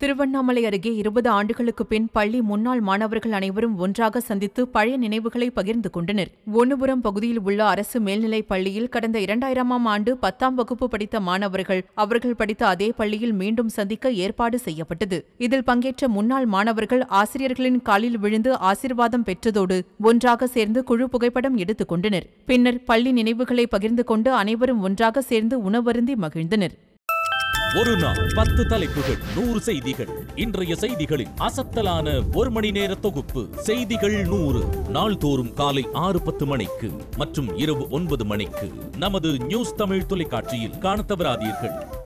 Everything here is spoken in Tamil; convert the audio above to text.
திருவண்ணாமலை அருகே இருபது ஆண்டுகளுக்கு பின் பள்ளி முன்னாள் மாணவர்கள் அனைவரும் ஒன்றாக சந்தித்து பழைய நினைவுகளை பகிர்ந்து கொண்டனர் ஒன்னுபுரம் பகுதியில் உள்ள அரசு மேல்நிலைப் பள்ளியில் கடந்த இரண்டாயிரமாம் ஆண்டு பத்தாம் வகுப்பு படித்த மாணவர்கள் அவர்கள் படித்த அதே பள்ளியில் மீண்டும் சந்திக்க ஏற்பாடு செய்யப்பட்டது இதில் பங்கேற்ற முன்னாள் மாணவர்கள் ஆசிரியர்களின் காலில் விழுந்து ஆசிர்வாதம் பெற்றதோடு ஒன்றாக சேர்ந்து குழு புகைப்படம் எடுத்துக் கொண்டனர் பின்னர் பள்ளி நினைவுகளை பகிர்ந்து கொண்டு அனைவரும் ஒன்றாக சேர்ந்து உணவருந்தி மகிழ்ந்தனர் ஒரு நாள் பத்து தலைப்புகள் நூறு செய்திகள் இன்றைய செய்திகளின் அசத்தலான ஒரு மணி நேர தொகுப்பு செய்திகள் நூறு நாள்தோறும் காலை ஆறு பத்து மணிக்கு மற்றும் இரவு ஒன்பது மணிக்கு நமது நியூஸ் தமிழ் தொலைக்காட்சியில் காணத் தவறாதீர்கள்